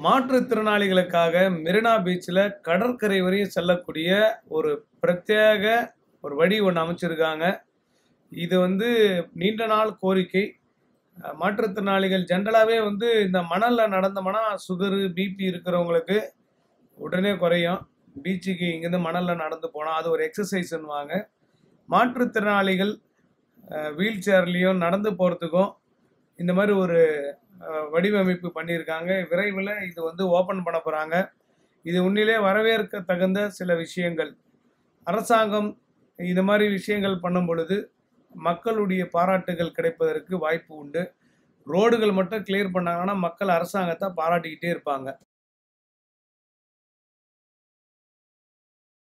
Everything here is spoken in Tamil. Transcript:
மாற்றுத்திறனாளிகளுக்காக மெரினா பீச்சில் கடற்கரை வரையும் செல்லக்கூடிய ஒரு பிரத்யேக ஒரு வழி ஒன்று அமைச்சிருக்காங்க இது வந்து நீண்ட நாள் கோரிக்கை அஹ் மாற்றுத்திறனாளிகள் ஜென்ரலாகவே வந்து இந்த மணலில் நடந்தோம்னா சுகரு பிபி இருக்கிறவங்களுக்கு உடனே குறையும் பீச்சுக்கு இங்கேருந்து மணலில் நடந்து போனால் அது ஒரு எக்ஸசைஸ்ன்னுவாங்க மாற்றுத்திறனாளிகள் வீல் சேர்லேயும் நடந்து போகிறதுக்கும் இந்த மாதிரி ஒரு அஹ், வடிவமைப்பு பண்ணியிருக்காங்க விரைவில் இது வந்து ஓப்பன் பண்ண போகிறாங்க இது உண்மையிலே வரவேற்க தகுந்த சில விஷயங்கள் அரசாங்கம் இது மாதிரி விஷயங்கள் பண்ணும் பொழுது மக்களுடைய பாராட்டுகள் கிடைப்பதற்கு வாய்ப்பு உண்டு ரோடுகள் மட்டும் கிளியர் பண்ணாங்கன்னா மக்கள் அரசாங்கத்தை பாராட்டிக்கிட்டே இருப்பாங்க